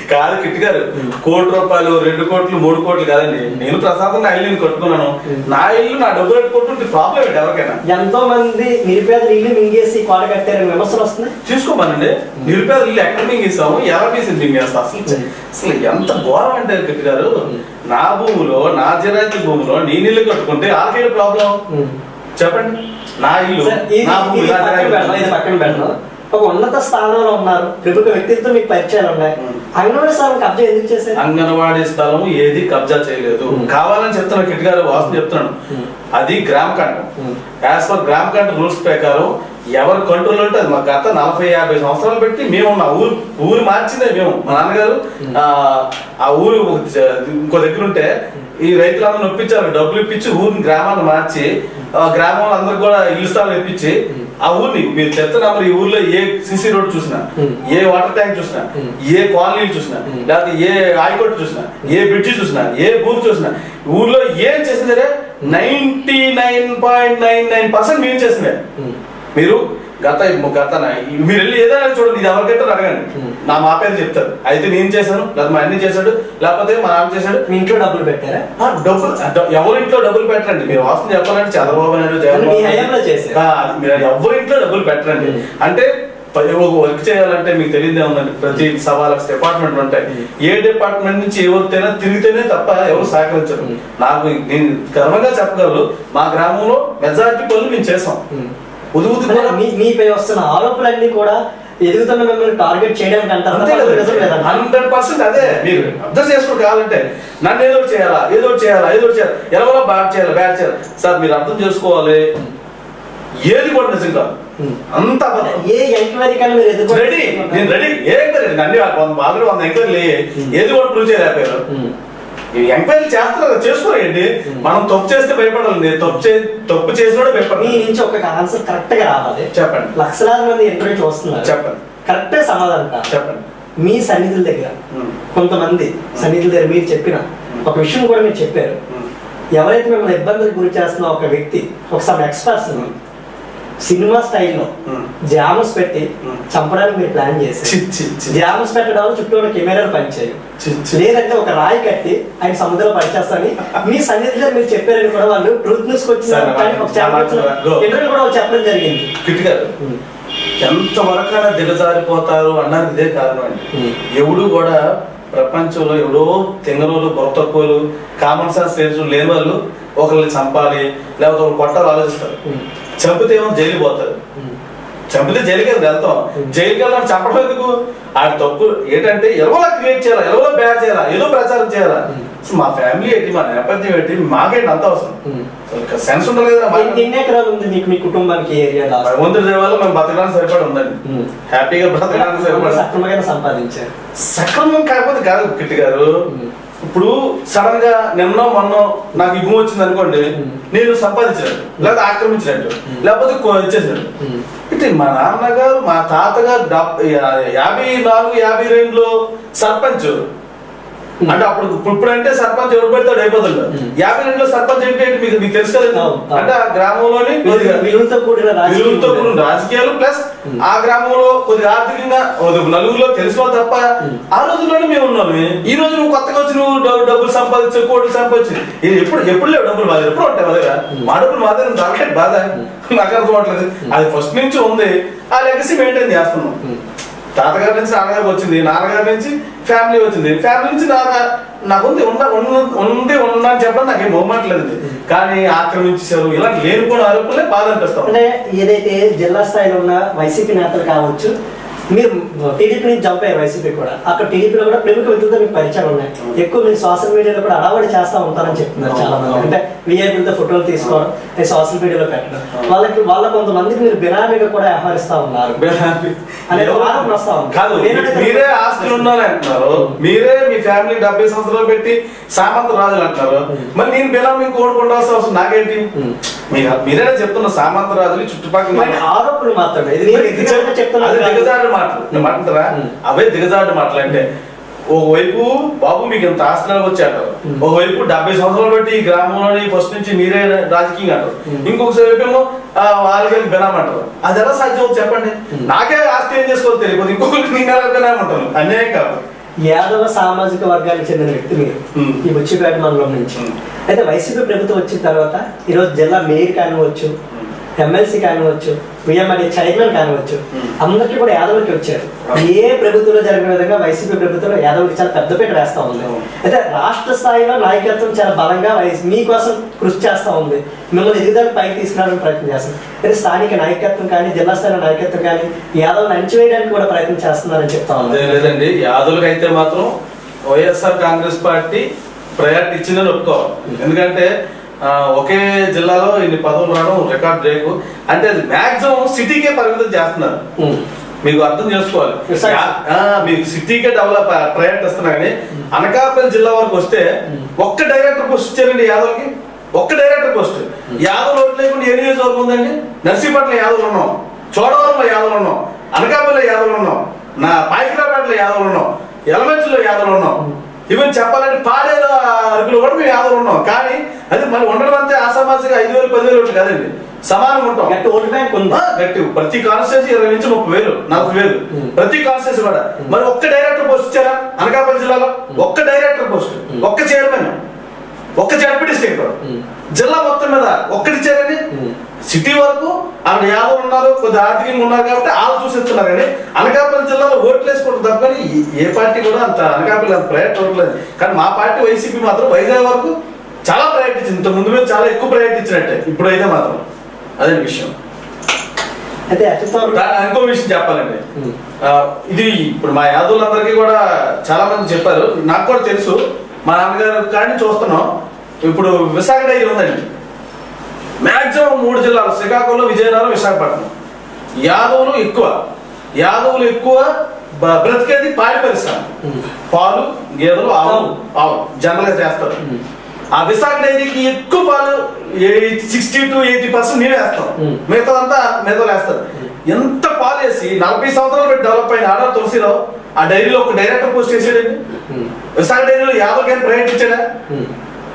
కాదు కిట్ గారు కోటి రూపాయలు రెండు కోట్లు మూడు కోట్లు కాదండి నేను ప్రసాదం నా ఇల్లు కట్టుకున్నాను నా ఇల్లు నా డబ్బులు పెట్టుకుంటుంటే ప్రాబ్లం ఏంటి ఎవరికైనా ఎంతో మంది నిరుపేదలు ఇల్లు మింగేసి కోట కట్టారని విమర్శలు వస్తున్నాయి చూసుకోమనండి నిరుపేద ఇల్లు ఎక్కడ మింగేస్తాము ఎలా తీసి మింగేస్తాం అసలు అసలు ఎంత ఘోరం అంటే కిట్ గారు నా భూమిలో నా జిరాయితీ భూమిలో నేను ఇల్లు కట్టుకుంటే ఆకేడు ప్రాబ్లం చెప్పండి నా ఇల్లు సార్, ఇది- నా ఇది భూమి నా పక్కన జిరాయితీ పెడదాం, ఇది పక్కన పెడదాం. ఒక ఉన్నత స్థానంలో ఉన్నారు ప్రముఖ వ్యక్తులతో మీకు పరిచయాలు ఉన్నాయి ఉం. అంగన్వాడీ స్థానం కబ్జా ఎందుకు చేశారు అంగన్వాడీ స్థలం ఏది కబ్జా చేయలేదు కావాలని చెప్తున్నా కిట్ గారు వాస్తవం చెప్తున్నాను అది గ్రామ కంఠం Hmm. యాజ్ పర్ గ్రామ కంఠం రూల్స్ ప్రకారం ఎవరి కంట్రోల్ అంటే అది మా గత నలభై యాభై సంవత్సరాలు పెట్టి మేము ఉన్న ఊరు ఊరు మార్చిందే మేము మా నాన్నగారు ఆ, ఆ ఊరు ఒక జ- ఇంకో దగ్గర ఉంటే ఈ రైతులందరూ ఒప్పించారు డబ్బులు ఇప్పించి ఊరిని గ్రామాన్ని మార్చి ఆ గ్రామంలో అందరికి కూడా ఇల్లు స్థలం ఇప్పించి ఆ ఊరిని మీరు చెప్తున్నప్పుడు ఈ ఊర్లో ఏ సిసి రోడ్ చూసినా Hmm. ఏ వాటర్ ట్యాంక్ చూసినా Hmm. ఏ కాలనీలు చూసినా లేకపోతే ఏ హైకోర్టు చూసినా ఏ బ్రిడ్జి చూసినా ఏ బూత్ చూసినా ఊర్లో ఏం చేసిందరే ninety nine point nine nine percent మేము చేసిందే ఉం. మీరు గత గత మీరు వెళ్ళి ఏదైనా చూడండి ఇది ఎవరికైతే అడగండి Hmm. నా మా పేరు చెప్తారు అయితే నేను చేశాను లేదా మా అన్ని చేశాడు లేకపోతే మా నాన్న చేశాడు మీ ఇంట్లో డబ్బులు పెట్టారా ఆ, డబ్బులు ఆ, డ- ఎవరింట్లో డబ్బులు పెట్టరండి మీరు వాస్తవం చెప్పాలంటే చంద్రబాబు నాయుడు జగన్మోహన్ మీ హయాంలో చేశారు. ఆ, మీరు ఎవరింట్లో డబ్బులు పెట్టరండి Hmm. అంటే ప- ఒక వర్క్ చేయాలంటే మీకు తెలియదే ఉందండి ప్రతి సవాళ్ళకి డిపార్ట్మెంట్ ఉంటాయి ఏ డిపార్ట్మెంట్ నుంచి ఎవరితేనా తిరిగితేనే తప్ప ఎవరు సహకరించరు Hmm. నాకు నేను గర్వంగా చెప్పగలరు మా గ్రామంలో మెజారిటీ పనులు మేము చేసాం ఉం. ఉది ఉది అంటే కూడా మీ- మీపై వస్తున్న ఆరోపణలన్నీ కూడా ఎదుగుతున్న మిమ్మల్ని టార్గెట్ చేయడానికి అంటారు అంతే కదా హండ్రెడ్ పర్సెంట్ అదే మీరు అర్థం చేసుకో కావాలంటే నన్ను ఏదో ఒకటి చేయాలా ఏదో ఒకటి చేయాలా ఏదో ఒకటి చేయాలి ఎలా బ్యాట్ చేయాలి బ్యాట్ చేయాలి సార్ మీరు అర్థం చేసుకోవాలి ఏది కూడా నిజం కాదు Hmm. అంత అబద్ధం ఏ ఎంక్వైరీ కన్నా మీరు ఎదుర్కొ రెడీ నేను రెడీ ఏ ఎంక్వైరీ అన్ని వంద బాగా వంద ఎంక్వైరీ ఏది కూడా ప్రూవ్ చేయలేకపోయారు ఉం. ఈ ఎంక్వైరీ చేస్తారు చేసుకోరండి మనం తప్పు చేస్తే భయపడాలి తప్పు చే తప్పు చేసినోడు మీ భయపడాలి నుంచి ఒక ఆన్సర్ కరెక్ట్ గా రావాలి చెప్పండి లక్షలాది మంది ఇంటర్వ్యూ చూస్తున్నారు చెప్పండి కరెక్టే సమాధానం కాదు చెప్పండి మీ సన్నిధుల దగ్గర ఉం. కొంతమంది సన్నిధుల దగ్గర మీరు చెప్పిన ఒక విషయం కూడా మీరు చెప్పారు ఉం. ఎవరైతే మిమ్మల్ని ఇబ్బందులకు గురి చేస్తున్న ఒక వ్యక్తి ఒక సమ్ ఎక్స్పర్ట్స్ సినిమా స్టైల్లో ఉం. జామస్ పెట్టి Hmm. చంపడానికి మీరు ప్లాన్ చి, చేశారు చి, చి. జామస్ పెట్టడం వల్ల చుట్టూ ఉన్న కెమెరాలు పనిచేయవు చి, చి. లేదంటే ఒక రాయి కట్టి ఆయన సముద్రంలో పనిచేస్తాని మీ సన్నిధిలో మీరు చెప్పారని కూడా వాళ్ళు ట్రూత్ న్యూస్ సరే, వచ్చిన కానీ ఒక go. ఇంటర్వ్యూ కూడా వాళ్ళు చెప్పడం జరిగింది కిట్ గారు ఎంత వరకైనా దిగజారిపోతారు అన్నది ఇదే కారణం అండి Hmm. ఎవడు కూడా ప్రపంచంలో ఎవడో తింగరోలు బొత్త తక్కువలు కామన్ సెన్స్ లేని వాళ్ళు ఒకరిని చంపాలి లేకపోతే ఒకరు కొట్టాలి ఆలోచిస్తారు Hmm. చంపితే ఏమో జైలు పోతారు చంపితే జైలుకి వెళ్ళి వెళ్తాం జైలుకి వెళ్ళడం చంపడం ఎందుకు ఆడ తప్పు ఏంటంటే ఎలవలా క్రియేట్ చేయాలా ఎలవలా బ్యాడ్ చేయాలా ఏదో ప్రచారం చేయాలా అసలు మా ఫ్యామిలీ ఏంటి మా నేపథ్యం ఏంటి మాకేంటి అంత అవసరం సెన్స్ ఉండాలి కదా ఎన్ని- మాకు. ఎన్ని ఎకరాలు ఉంది మీకు మీ కుటుంబానికి ఏరియా భగవంతుడి దేవాలో మేము బతకడానికి సరిపడి ఉందండి Hmm. హ్యాపీగా బతకడానికి సరిపడి సక్రమంగా సంపాదించారు సక్రమం కాకపోతే కాదు కిట్టి గారు Hmm. ఇప్పుడు సడన్ గా నిన్నో మొన్నో నాకు ఈ భూమి వచ్చింది అనుకోండి Hmm. నేను సంపాదించినట్టు లేకపోతే ఆక్రమించినట్టు లేకపోతే కొ- ఇచ్చేసినట్టు Hmm. అంటే మా నాన్నగారు మా తాతగారు డబ్- యా- యాభై నాలుగు యాభై రెండులో సర్పంచ్ అంటే అప్పుడు ఇప్పుడు అంటే సర్పంచ్ ఎవరు పెడతాడు అయిపోతాడు Hmm. యాభై రెండులో సర్పంచ్ ఏంటి అంటే మీకు మీకు తెలుసు కదా అవును, అవును. అంటే ఆ గ్రామంలోని కొద్దిగా విలువలతో కూడిన రాజకీయం విలువలతో కూడిన రాజకీయాలు ప్లస్ Hmm. ఆ గ్రామంలో కొద్దిగా ఆర్థికంగా ఒక నలుగురిలో తెలుసుకో తప్ప Hmm. ఆ రోజుల్లోనే మేము ఉన్నాము ఈ రోజు నువ్వు కొత్తగా వచ్చి నువ్వు డబ్బు- డబ్బులు సంపాదించు కోట్లు సంపాదించు ఇది ఎప్పుడు ఎప్పుడు లేవు డబ్బులు మా దగ్గర ఎప్పుడు ఉంటాయి మా దగ్గర Hmm. మా డబ్బులు మా దగ్గర దాకే బాధ నాకు అర్థం అవట్లేదు అది ఫస్ట్ నుంచి ఉంది ఆ లెగసీ మెయింటైన్ చేస్తున్నాం Hmm. తాతగారి నుంచి నాన్నగారికి వచ్చింది నాన్నగారి నుంచి ఫ్యామిలీ వచ్చింది ఫ్యామిలీ నుంచి నాన్న నాకు ఉంది ఉన్న ఉన్న- ఉంది ఉన్నా అని చెప్పడం నాకు ఏం మొహమాటలేదు కానీ ఆక్రమించేశారు ఇలా లేనిపోయిన ఆరోపణలే బాధ అనిపిస్తాం అంటే ఏదైతే జిల్లా స్థాయిలో ఉన్న వైసీపీ నేతలు కావచ్చు మీరు టీడీపీ నుంచి జంప్ అయ్యారు వైసీపీ కూడా అక్కడ టీడీపీలో కూడా ప్రముఖ వ్యక్తులతో మీకు పరిచయాలు ఉన్నాయి ఎక్కువ మీరు సోషల్ మీడియాలో కూడా అడవాడి చేస్తా ఉంటారని చెప్తున్నారు చాలా మంది అంటే విఐపీలతో ఫోటోలు తీసుకోవడం అది సోషల్ మీడియాలో పెట్టడం వాళ్ళకి వాళ్ళ కొంతమందికి మీరు బినామీగా కూడా వ్యవహరిస్తా ఉన్నారు అనే ఆరోపణ వస్తా ఉంది. కాదు వేరే- మీరే ఆస్తులు ఉండాలి అంటున్నారు మీరే మీ ఫ్యామిలీ డెబ్బై సంవత్సరాలు పెట్టి సామంత రాజులు అంటున్నారు మరి నేను బిలామీ కోరుకుండాల్సిన అవసరం నాకేంటి Hmm. మీరు- మీరేనా చెప్తున్న సామంత రాజులు చుట్టుపక్కల మరి ఆరోపణలు మాత్రమే ఇది నేను వ్యక్తిగతంగా చెప్తున్నాను అది కాదు. దిగజాడు మాటలు మాట్లాడతారా Hmm. అవే దిగజాడు మాటలు అంటే ఒకవైపు బాబు మీకు ఇంత ఆస్తులకు వచ్చారు Hmm. ఒకవైపు డెబ్బై సంవత్సరాలు బట్టి ఈ గ్రామంలోని ఫస్ట్ నుంచి మీరే రాజకీయంగా అంటారు Hmm. ఇంకొక వైపు ఏమో ఆ, వాళ్ళకి బినాం అంటారు అది ఎలా సాధ్యం చెప్పండి Hmm. నాకే ఆస్తి ఏం చేసుకోవాలి తెలియదు ఇంకొకరికి నేను ఎలా బినాం అంటాను అన్యాయం కాదు యాదవ సామాజిక వర్గానికి చెందిన వ్యక్తి మీరు Hmm. ఈ బుచ్చిపేట మండలం నుంచి Hmm. అయితే వైసీపీ ప్రభుత్వం వచ్చిన తర్వాత ఈరోజు జిల్లా మేయర్ కానివచ్చు ఎమ్మెల్సీ కానివచ్చు విఎంఆర్ఏ చైర్మన్ కానివచ్చు Hmm. అందరికీ కూడా యాదవులకి వచ్చారు ఏ ప్రభుత్వంలో జరిగిన విధంగా వైసీపీ ప్రభుత్వంలో యాదవులకి చాలా పెద్దపీట వేస్తా ఉంది అవును. అయితే రాష్ట్ర స్థాయిలో నాయకత్వం చాలా బలంగా వైస్ మీకోసం కృషి చేస్తా ఉంది మిమ్మల్ని ఎదుగుదల పైకి తీసుకురావడానికి ప్రయత్నం చేస్తుంది అయితే స్థానిక నాయకత్వం కానీ జిల్లా స్థాయిలో నాయకత్వం కానీ యాదవులను అణచివేయడానికి కూడా ప్రయత్నం చేస్తున్నారని చెప్తా అదే ఉన్నారు లేదండి యాదవులకి అయితే మాత్రం వైఎస్ఆర్ కాంగ్రెస్ పార్టీ ప్రయారిటీ ఇచ్చిందని ఒప్పుకోవాలి ఎందుకంటే ఆ, ఒకే జిల్లాలో ఇన్ని పదవులు రావడం రికార్డ్ బ్రేక్ అంటే అది మాక్సిమం సిటీకే పరిమితం చేస్తున్నారు ఉమ్. మీకు అర్థం చేసుకోవాలి Yes, sir. యా- ఆ, మీకు సిటీకే డెవలప్ ప్రయారిటీ ఇస్తున్నా కానీ అనకాపల్లి జిల్లా వరకు వస్తే ఒక్క డైరెక్టర్ పోస్ట్ ఇచ్చారండి యాదవ్కి ఒక్క డైరెక్టర్ పోస్ట్ యాదవ్ ఓట్లు లేకుండా ఏ నియోజకవర్గం ఉందండి నర్సీపట్ల యాదవులు ఉన్నాం చోడవరంలో యాదవులు ఉన్నాం అనకాపల్లిలో యాదవులు ఉన్నాం నా పాయికిరాపేటలో యాదవులు ఉన్నాం ఎలమెంట్స్లో యాదవులు ఉన్నాం ఈవెన్ చెప్పాలంటే పాడేరు అరకులో కూడా మేము యాదవులు ఉన్నాం కానీ అది మళ్ళీ ఉండడం అంతే ఆసామాసిగా ఐదు వేలు పదివేలు ఓట్లు కాదండి సమానంగా ఉంటాం గట్టి ఓటు బ్యాంక్ ఉంది ఆ, గట్టి ప్రతి కాన్స్టిట్యూన్సీ ఇరవై నుంచి ముప్పై వేలు నలభై వేలు Hmm. ప్రతి కాన్స్టిట్యూన్సీ కూడా మరి ఒక్క డైరెక్టర్ పోస్ట్ ఇచ్చారా అనకాపల్లి జిల్లాలో ఒక్క డైరెక్టర్ పోస్ట్ ఒక్క చైర్మన్ ఒక్క జడ్పీ స్టేట్ Hmm. జిల్లా మొత్తం మీద ఒక్కటి ఇచ్చారండి Hmm. సిటీ వరకు ఆవిడ యాదవ్ ఉన్నారు కొద్ది ఆర్థికంగా ఉన్నారు కాబట్టి వాళ్ళు చూసిస్తున్నారు కానీ అనకాపల్లి జిల్లాలో ఓట్లు వేసుకోవడం తప్ప కానీ ఏ- ఏ పార్టీ కూడా అంత అనకాపల్లి అంత ప్రయారిటీ ఇవ్వట్లేదు కానీ మా పార్టీ వైసీపీ మాత్రం వైజాగ్ వరకు చాలా ప్రయారిటీ ఇచ్చింది ఇంత ముందు మీద చాలా ఎక్కువ ప్రయారిటీ ఇచ్చినట్టే ఇప్పుడైతే మాత్రం అదే విషయం అయితే అతి త్వరలో దా- ఇంకో విషయం చెప్పాలండి ఉమ్. ఆ, ఇది ఇప్పుడు మా యాదవులందరికీ కూడా చాలా మంది చెప్పారు నాకు కూడా తెలుసు మా నాన్నగారు కానీ చూస్తున్నాం ఇప్పుడు విశాఖ డైరీ ఉందండి మాక్సిమం మూడు జిల్లాలు శ్రీకాకుళం విజయనగరం విశాఖపట్నం యాదవులు ఎక్కువ యాదవులు ఎక్కువ బ- బ్రతికేది పాడి పరిశ్రమ ఉమ్. పాలు గేదెలు ఆవులు ఆవు జనరల్ గా చేస్తారు ఉమ్. ఆ విశాఖ డైరీకి ఎక్కువ పాలు సిక్స్టీ టు ఎయిటీ పర్సెంట్ నేనే వేస్తాం ఉమ్. మిగతా అంతా మిగతా వేస్తారు ఎంత పాలు వేసి నలభై సంవత్సరాలు పెట్టి డెవలప్ అయిన ఆడ తులసిరావు ఆ డైరీలో ఒక డైరెక్టర్ పోస్ట్ వేసాడండి ఉమ్. విశాఖ డైరీలో యాభై కానీ ప్రయారిటీ ఇచ్చాడా ఉమ్.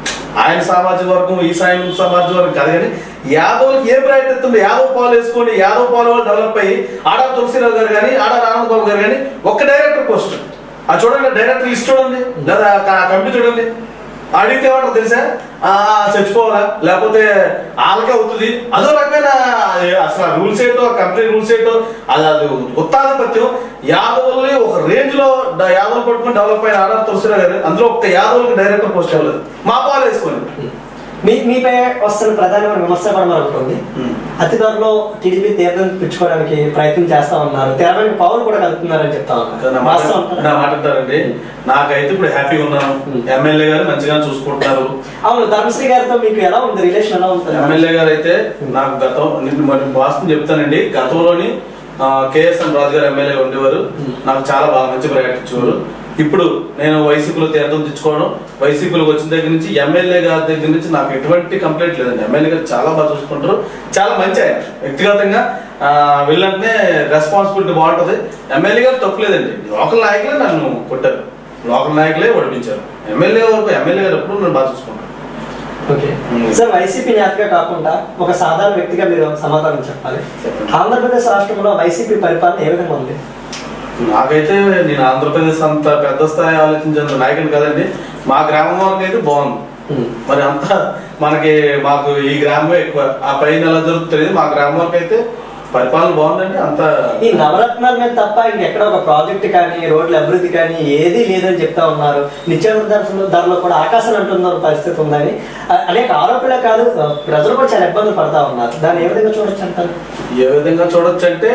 ఆయన సామాజిక వర్గం ఈ సాయం సామాజిక వర్గం కాదు కానీ యాదవులకి ఏం ప్రయారిటీ ఇస్తుంది యాదవ్ పాలు వేసుకొని యాదవ్ పాలు వాళ్ళు డెవలప్ అయ్యి ఆడ తులసిరావు గారు కానీ ఆడ ఆనంద్ బాబు గారు కానీ ఒక్క డైరెక్టర్ పోస్ట్ ఆ చూడండి డైరెక్టర్ లిస్ట్ చూడండి లేదా కమిటీ చూడండి అడిగితే ఏమంటారు తెలుసా ఆ చచ్చిపోవాలా లేకపోతే వాళ్ళకే అవుతుంది అదో రకమైన అది అసలు రూల్స్ ఏంటో కంపెనీ రూల్స్ ఏంటో అది అది ఉత్తాధిపత్యం యాదవుల్ని ఒక రేంజ్ లో డ- యాదవులు పట్టుకుని డెవలప్ అయిన ఆర్ఆర్ తులసిరావు గారు అందులో ఒక్క యాదవులకి డైరెక్టర్ పోస్ట్ ఇవ్వలేదు మా పాలు వేసుకోండి మీ మీపై వస్తున్న ప్రధానమైన విమర్శ కూడా మనకు ఉంది అతి త్వరలో టీడీపీ తీర్థం పిచ్చుకోవడానికి ప్రయత్నం చేస్తా ఉన్నారు తెరవని పౌరులు కూడా కలుపుతున్నారని చెప్తా నా ఉన్నారు మాట వాస్తవం అంటారా? నా మాట అంటారండి నాకైతే ఇప్పుడు హ్యాపీగా ఉన్నాను Hmm. ఎమ్మెల్యే గారు మంచిగా చూసుకుంటున్నారు అవును ధర్మశ్రీ గారితో మీకు ఎలా ఉంది రిలేషన్ ఎలా ఉంటుంది ఎమ్మెల్యే గారు అయితే నాకు గతం నిన్ను మరి వాస్తవం చెప్తానండి గతంలోని కేఎస్ఎం రాజు గారు ఎమ్మెల్యే ఉండేవారు నాకు చాలా బాగా మంచి ప్రయారిటీ ఇచ్చేవారు ఇప్పుడు నేను వైసీపీలో తీర్థం తెచ్చుకోవడం వైసీపీలోకి వచ్చిన దగ్గర నుంచి ఎమ్మెల్యే గారి దగ్గర నుంచి నాకు ఎటువంటి కంప్లైంట్ లేదండి ఎమ్మెల్యే గారు చాలా బాగా చూసుకుంటారు చాలా మంచి ఆయన వ్యక్తిగతంగా ఆ, వీళ్ళంటే రెస్పాన్సిబిలిటీ బాగుంటది ఎమ్మెల్యే గారు తప్పులేదండి లోకల్ నాయకులే నన్ను కొట్టారు లోకల్ నాయకులే ఓడిపించారు ఎమ్మెల్యే వరకు ఎమ్మెల్యే గారు ఎప్పుడు నన్ను బాగా చూసుకుంటారు ఓకే Hmm. సార్ వైసీపీ నేతగా కాకుండా ఒక సాధారణ వ్యక్తిగా మీరు సమాధానం చెప్పాలి చెప్పండి. ఆంధ్రప్రదేశ్ రాష్ట్రంలో వైసీపీ పరిపాలన ఏ విధంగా ఉంది నాకైతే నేను ఆంధ్రప్రదేశ్ అంత పెద్ద స్థాయి ఆలోచించిన నాయకుడు కదండి మా గ్రామం వరకు అయితే బాగుంది Hmm. మరి అంతా మనకి మాకు ఈ గ్రామమే ఎక్కువ ఆ పైన ఎలా జరుగుతుంది మా గ్రామం వరకు అయితే పరిపాలన బాగుందండి అంత ఈ నవరత్నాల మీద తప్ప ఇంకెక్కడ ఒక ప్రాజెక్ట్ కానీ రోడ్ల అభివృద్ధి కానీ ఏదీ లేదని చెప్తా ఉన్నారు నిత్యావసర ధరలు ధరలు కూడా ఆకాశం అంటున్న పరిస్థితి ఉందని అ- అనేక ఆరోపణలే కాదు ఆ, ప్రజలు కూడా చాలా ఇబ్బందులు పడతా ఉన్నారు దాన్ని ఏ విధంగా చూడొచ్చు అంటారు ఏ విధంగా చూడొచ్చు అంటే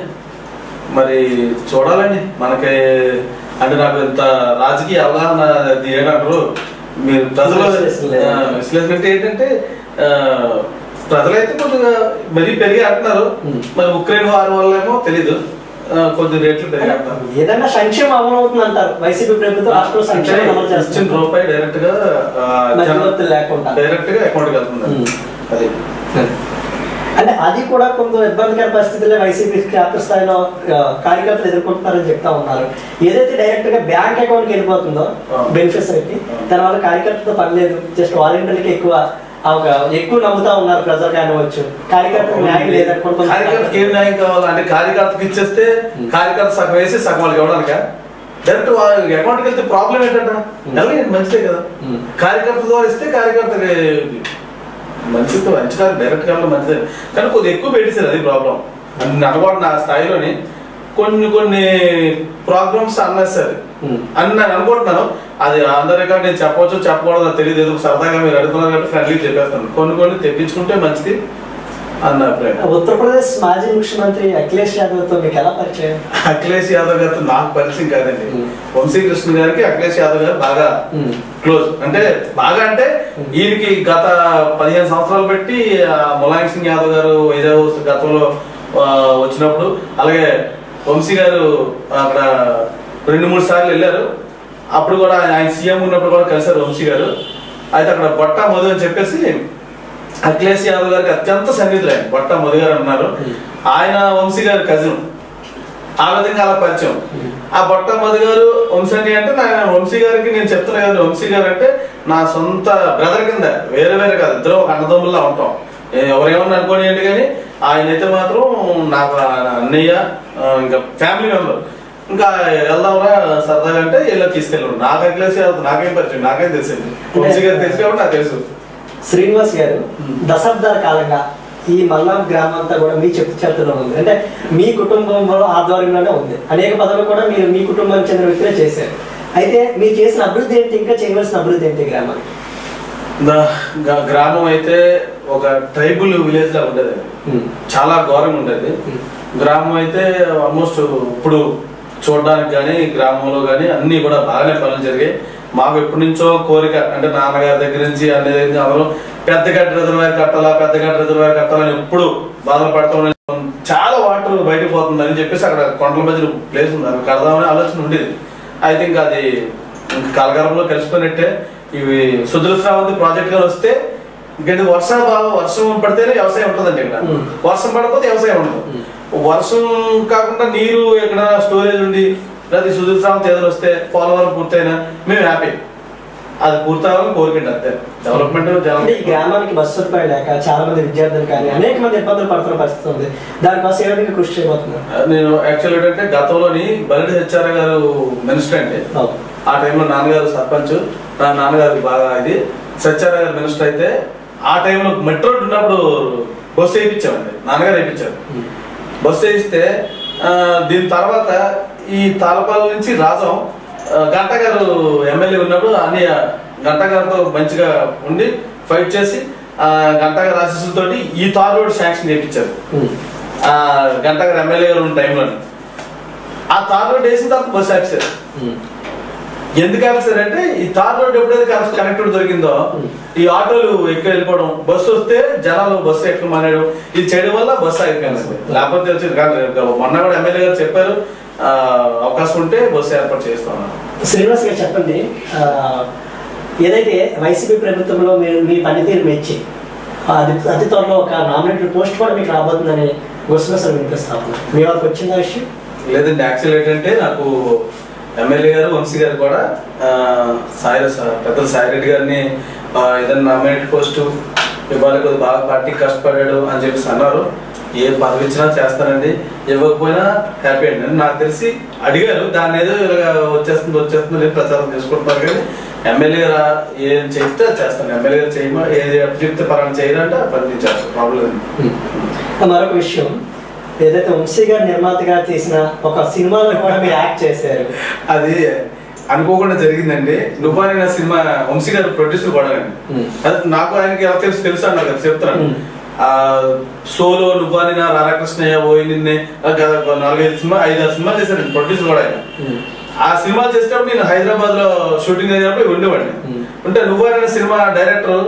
మరి చూడాలండి మనకి అంటే నాకు ఇంత రాజకీయ అవగాహన అది ఏంటంటారు మీరు ప్రజలు విశ్లేషణ లేదు. ఆ, విశ్లేషణ అంటే ఏంటంటే ఆ, ప్రజలైతే కొద్దిగా మరీ పెరిగి అంటున్నారు Hmm. మరి ఉక్రెయిన్ వారి వల్లేమో తెలీదు ఆ, కొద్ది రేట్లు పెరిగి అంటున్నారు ఏదైనా సంక్షేమం అమలు అవుతుంది అంటారు వైసీపీ ప్రభుత్వం రాష్ట్రంలో అంటే సంక్షేమం అమలు ఇచ్చిన చేస్తుంది రూపాయి డైరెక్ట్ గా ఆ, మధ్యవర్తులు లేకుండా. డైరెక్ట్ గా అకౌంట్ కి వెళ్తుంది Hmm. అది అంటే అది కూడా కొంత ఇబ్బందికర పరిస్థితుల్లో వైసీపీ క్షేత్రస్థాయిలో ఆ, కార్యకర్తలు ఎదుర్కొంటున్నారని చెప్తా ఉన్నారు ఏదైతే డైరెక్ట్ గా బ్యాంక్ అకౌంట్ కి వెళ్ళిపోతుందో ఆ. బెనిఫిషరీకి దాని వల్ల కార్యకర్తతో పని లేదు జస్ట్ వాలంటీర్లకి ఎక్కువ ఆ ఒక ఎక్కువ నమ్ముతా ఉన్నారు ప్రజలు కానివచ్చు కార్యకర్తకు న్యాయం లేదనుకోండి కొంత- కార్యకర్తకి ఏం న్యాయం కావాలి అంటే కార్యకర్తకి ఇచ్చేస్తే కార్యకర్త సగం వేసి సగం వాళ్ళకి ఇవ్వడానిక డైరెక్ట్ అకౌంట్కి వెళ్తే ప్రాబ్లం ఏంటంట అలాగే మంచిదే కదా Hmm. కార్యకర్త ద్వారా ఇస్తే కార్యకర్తకి మంచిది మంచి కాదు డైరెక్ట్ కావాలి మంచిదే కానీ కొద్దిగా ఎక్కువ పెట్టేశారు అది ప్రాబ్లం అనుకోండి నా స్థాయిలోని కొన్ని కొన్ని ప్రోగ్రామ్స్ అన్నేస్తారు Hmm. అని నేను అనుకుంటున్నాను అది అందరి రికార్డ్ నేను చెప్పవచ్చు చెప్పకూడదు తెలియదు ఏదో సరదాగా మీరు అడుగుతున్నారు కాబట్టి ఫ్రెండ్లీ చెప్పేస్తాను కొన్ని కొన్ని తెప్పించుకుంటే మంచిది అన్న అభిప్రాయం ఉత్తరప్రదేశ్ మాజీ ముఖ్యమంత్రి అఖిలేష్ యాదవ్ తో మీకు ఎలా పరిచయం అఖిలేష్ యాదవ్ గారితో నాకు పరిచయం కాదండి Hmm. వంశీకృష్ణ గారికి అఖిలేష్ యాదవ్ గారు బాగా Hmm. క్లోజ్ అంటే బాగా అంటే ఈయనకి గత పదిహేను సంవత్సరాలు పెట్టి ఆ, ములాయం సింగ్ యాదవ్ గారు వైజాగ్ గతంలో ఆ, వచ్చినప్పుడు అలాగే వంశీ గారు అక్కడ రెండు మూడు సార్లు వెళ్ళారు అప్పుడు కూడా ఆయన సీఎం ఉన్నప్పుడు కూడా కలిశారు వంశీ గారు అయితే అక్కడ బొట్ట మధు అని చెప్పేసి అఖిలేష్ యాదవ్ గారికి అత్యంత సన్నిధులు ఆయన బొట్ట మధు గారు అన్నారు ఆయన వంశీ గారి కజిన్ ఆ విధంగా అలా పరిచయం ఆ బొట్ట మధు గారు వంశీ అంటే నా వంశీ గారికి నేను చెప్తున్నా కదా వంశీ గారు అంటే నా సొంత బ్రదర్ కింద వేరే వేరే కాదు ఇద్దరు ఒక అన్నదమ్ముల్లా ఉంటాం ఏ- ఎవరేమన్నా అనుకోనియండి కానీ ఆయన అయితే మాత్రం నాకు ఆ అన్నయ్య ఆ, ఇంకా ఫ్యామిలీ మెంబర్ ఇంకా వెళ్దాంరా సరదాగా అంటే ఇలా తీసుకెళ్ళాడు నాకు అఖిలేష్ యాదవ్ నాకేం పరిచయం నాకేం తెలిసింది వంశీ గారు తెలుసు కాబట్టి నాకు తెలుసు శ్రీనివాస్ గారు దశాబ్దాల కాలంగా ఈ మల్లాం గ్రామం అంతా కూడా మీ చెప్పు చేతుల్లో ఉంది అంటే మీ కుటుంబంలో ఆధ్వర్యంలోనే ఉంది అనేక పదవులు కూడా మీరు మీ కుటుంబానికి చెందిన వ్యక్తులే చేశారు అయితే మీరు చేసిన అభివృద్ధి ఏంటి ఇంకా చేయవలసిన అభివృద్ధి ఏంటి గ్రామానికి ద- గ- గ్రామం అయితే ఒక ట్రైబుల్ విలేజ్ లా ఉండేది చాలా ఘోరంగా ఉండేది గ్రామం అయితే ఆల్మోస్ట్ ఇప్పుడు చూడడానికి కానీ గ్రామంలో కానీ అన్ని కూడా బాగానే పనులు జరిగాయి మాకు ఎప్పటి నుంచో కోరిక అంటే నాన్నగారి దగ్గర నుంచి అనేది అందరూ పెద్ద గడ్డ రిజర్వాయర్ కట్టాలా పెద్ద గడ్డ రిజర్వాయర్ కట్టాలని ఎప్పుడు బాధలు పడతామని చాలా వాటర్ బయటకు పోతుందని చెప్పేసి అక్కడ కొండల మధ్యలో ప్లేస్ ఉంది అక్కడ కడదామని ఆలోచన ఉండేది ఐ థింక్ అది కలగరంలో కలిసిపోయినట్టే ఇవి సుదృఢ శ్రావంతి ప్రాజెక్ట్ గారు వస్తే ఇంకేంటి వర్షాభావం వర్షం పడితేనే వ్యవసాయం ఉంటుందండి ఇక్కడ Hmm. వర్షం పడకపోతే వ్యవసాయం ఉండదు వర్షం కాకుండా నీరు ఎక్కడ స్టోరేజ్ ఉండి లేదా సుదృఢ శ్రావంతి ఏదైనా వస్తే పోలవరం పూర్తయినా మేము హ్యాపీ అది పూర్తవ్వాలని కోరికండి అంతే డెవలప్మెంట్ అంటే ఈ గ్రామానికి బస్సు సదుపాయం లేక చాలా మంది విద్యార్థులు కానీ అనేక మంది ఇబ్బందులు పడుతున్న పరిస్థితి ఉంది దానికోసం ఏ విధంగా కృషి చేయబోతున్నారు నేను యాక్చువల్ ఏంటంటే గతంలోని బల్లడి హెచ్ఆర్ గారు మినిస్టర్ అండి అవును. ఆ టైంలో నాన్నగారు సర్పంచ్ నా నాన్నగారు బాగా ఇది సత్యారా గారు మినిస్టర్ అయితే ఆ టైంలో మెట్రో ఉన్నప్పుడు బస్సు వేయించామండి నాన్నగారు వేయించారు బస్సు వేయిస్తే ఆ, దీని తర్వాత ఈ తాళపాల నుంచి రాజం ఆ, గంట గారు ఎమ్మెల్యే ఉన్నప్పుడు అన్ని గంట గారితో మంచిగా ఉండి ఫైట్ చేసి ఆ, గంట గారి ఆశీస్సులతోటి ఈ తార్ రోడ్ శాంక్షన్ చేయించారు ఆ, గంట గారు ఎమ్మెల్యే గారు ఉన్న టైంలో ఆ తార్ రోడ్ వేసిన తర్వాత బస్సు ఆఫీసర్ ఎందుకు ఆఫీసర్ అంటే ఈ తార్ రోడ్ ఎప్పుడైతే కనెక్ట్ కనెక్టెడ్ దొరికిందో ఈ ఆటోలు ఎక్కి వెళ్ళిపోవడం బస్సు వస్తే జనాలు బస్సు ఎక్కడ మానేయడం ఇది చేయడం వల్ల బస్సు ఆగిపోయింది లేకపోతే వచ్చి కానీ మొన్న కూడా ఎమ్మెల్యే గారు చెప్పారు ఆ, అవకాశం ఉంటే బస్సు ఏర్పాటు చేస్తాం శ్రీనివాస్ గారు చెప్పండి ఆ, ఏదైతే వైసీపీ ప్రభుత్వంలో మీరు మీ పనితీరు మెచ్చి అది అతి త్వరలో ఒక నామినేటెడ్ పోస్ట్ కూడా మీకు రాబోతుందని గుసగుసలు వినిపిస్తా ఉన్నారు మీ వాళ్ళకి వచ్చిందా విషయం లేదండి యాక్చువల్ ఏంటంటే నాకు ఎమ్మెల్యే గారు వంశీ గారు కూడా ఆ, సాయి సా- పెద్దలు సాయిరెడ్డి గారిని ఆ, ఏదైనా నామినేట్ పోస్ట్ ఇవ్వాలి కొద్దిగా బాగా పార్టీ కష్టపడాడు అని చెప్పేసి అన్నారు ఏ పదవి ఇచ్చినా చేస్తానండి ఇవ్వకపోయినా హ్యాపీ అండి అని నాకు తెలిసి అడిగారు దాన్ని ఏదో ఇలాగ వచ్చేస్తుంది వచ్చేస్తుంది అని ప్రచారం చేసుకుంటున్నారు కానీ ఎమ్మెల్యే రా ఏం చెప్తే అది చేస్తాను ఎమ్మెల్యే గారు చేయమా ఏది చెప్తే పలానా చేయరంటే ఆ పని నేను చేస్తాను ప్రాబ్లం లేదు మరొక విషయం ఏదైతే వంశీ గారు నిర్మాతగా చేసిన ఒక సినిమాలో కూడా మీరు యాక్ట్ చేశారు అది అనుకోకుండా జరిగిందండి నువ్వాని నా సినిమా వంశీ గారు ప్రొడ్యూసర్ కూడా అండి Hmm. అది నాకు ఆయనకి ఎలా తెలుసు తెలుసు అన్నారు కదా చెప్తాను Hmm. ఆ సోలో నువ్వాని నా రాధాకృష్ణయ్య పోయి నిన్నే ఆ గత ఒక నాలుగైదు సినిమా ఐదారు సినిమా చేశారండి ప్రొడ్యూసర్ కూడా ఆయన ఆ సినిమా చేసేటప్పుడు నేను హైదరాబాద్ లో షూటింగ్ అయినప్పుడు ఉండేవాడిని Hmm. ఉంటే నువ్వాని సినిమా డైరెక్టర్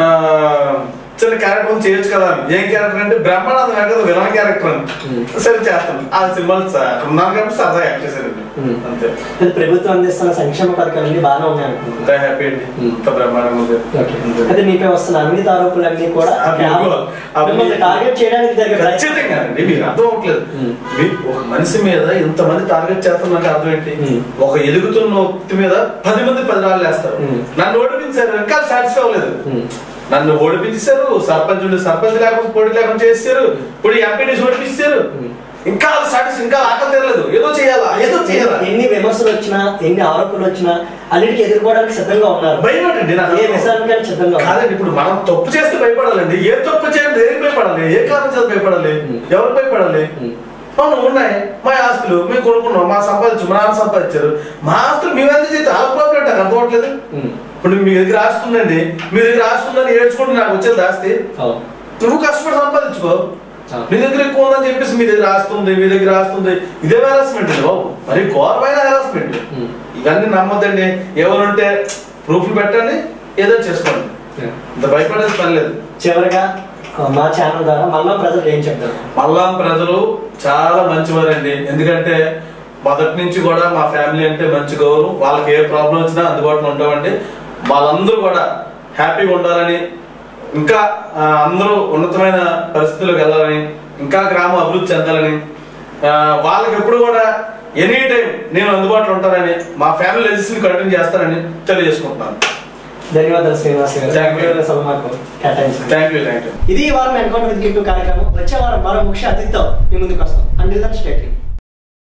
చిన్న క్యారెక్టర్ చేయొచ్చు కదా అని. ఏం క్యారెక్టర్ అంటే బ్రహ్మానందం వెంకట విలన్ క్యారెక్టర్ అని Hmm. సరే చేస్తాను ఆ సినిమాలు స- ఉన్నాను కాబట్టి సరదా యాక్ట్ చేశానండి Hmm. అంతే ఇది ప్రభుత్వం అందిస్తున్న సంక్షేమ పథకాలన్నీ బాగానే ఉన్నాయి అనుకుంటున్నాను అంతా హ్యాపీ అండి Hmm. అంత బ్రహ్మాండంగా ఉంది అంతే. అయితే మీపై వస్తున్న అవినీతి ఆరోపణలన్నీ కూడా ఆ, కేవలం ఆ, మిమ్మల్ని టార్గెట్ చేయడానికి జరిగే ప్రయత్నం. ఖచ్చితంగా అండి మీకు అర్థం అవ్వట్లేదు Hmm. మీ- ఒక మనిషి మీద ఇంతమంది టార్గెట్ చేస్తున్నట్టు అర్థం ఏంటి Hmm. ఒక ఎదుగుతున్న వ్యక్తి మీద పది మంది పది రాళ్ళు వేస్తారు Hmm. నన్ను ఓడిపించారు ఇంకా సాటిస్ఫై అవ్వలేదు Hmm. నన్ను ఓడిపించారు సర్పంచ్ ఉండి సర్పంచ్ లేకుండా పోటీ లేకుండా చేశారు ఇప్పుడు ఎంపీడీస్ ఓడిపించారు Hmm. ఇంకా సాటిస్ ఇంకా ఆకలి తీరలేదు ఏదో చేయాలా ఏదో చేయాలా ఎన్ని విమర్శలు వచ్చినా ఎన్ని ఆరోపణలు వచ్చినా అన్నిటికీ ఎదుర్కోవడానికి సిద్ధంగా ఉన్నారు భయం ఏంటండి నాకు ఏ విషయానికైనా సిద్ధంగా ఉన్నారు. కాదండి ఇప్పుడు మనం తప్పు చేస్తే భయపడాలండి ఏ తప్పు చేయండి దేనికి భయపడాలి ఏ కారణం చేత భయపడాలి ఉం. ఎవరు భయపడాలి ఉం. అవును ఉన్నాయి మా ఆస్తులు మేము కొనుక్కున్నాం మా సంపాదించు మా నాన్న సంపాదించారు మా ఆస్తులు మేము ఎంత చేస్తే ఆ ప్రాబ్లం నాకు అర్థం అవ్వట్లేదు ఉం. ఇప్పుడు మీ దగ్గర ఆస్తి ఉందండి మీ దగ్గర ఆస్తి ఉందని ఏడ్చుకుంటే నాకు వచ్చేది ఆస్తి అవును. నువ్వు కష్టపడి సంపాదించుకో ఆ. నీ దగ్గర ఎక్కువ ఉందని చెప్పేసి మీ దగ్గర ఆస్తుంది మీ దగ్గర ఆస్తుంది ఇదే హెరాస్మెంట్ అండి బాబు మరి ఘోరమైన హెరాస్మెంట్ ఉం. ఇవన్నీ నమ్మొద్దండి ఎవరుంటే ప్రూఫ్లు పెట్టండి ఏదో చేసుకోండి ఇంత భయపడేది పని లేదు చివరిగా ఆ, మా ఛానల్ ద్వారా మళ్ళా ప్రజలకు ఏం చెప్తారు మల్లాం ప్రజలు చాలా మంచివారండి ఎందుకంటే మొదటి నుంచి కూడా మా ఫ్యామిలీ అంటే మంచి గౌరవం వాళ్ళకి ఏ ప్రాబ్లం వచ్చినా అందుబాటులో ఉంటామండి వాళ్ళందరూ కూడా హ్యాపీగా ఉండాలని ఇంకా ఆ, అందరూ ఉన్నతమైన పరిస్థితుల్లోకి వెళ్ళాలని ఇంకా గ్రామం అభివృద్ధి చెందాలని ఆ, వాళ్ళకి ఎప్పుడు కూడా ఎనీ టైం నేను అందుబాటులో ఉంటానని మా ఫ్యామిలీ లెజిస్ని కంటిన్యూ చేస్తానని తెలియజేసుకుంటున్నాను ధన్యవాదాలు శ్రీనివాస్ గారు Thank you. విలువైన సభ మాకు కేటాయించారు థ్యాంక్ యూ థ్యాంక్ యూ ఇది ఈ వారం ఎన్కౌంటర్ విత్ కిట్టు కార్యక్రమం వచ్చే వారం మరో ముఖ్య అతిథితో మీ ముందుకు వస్తాం అండ్ స్టేట్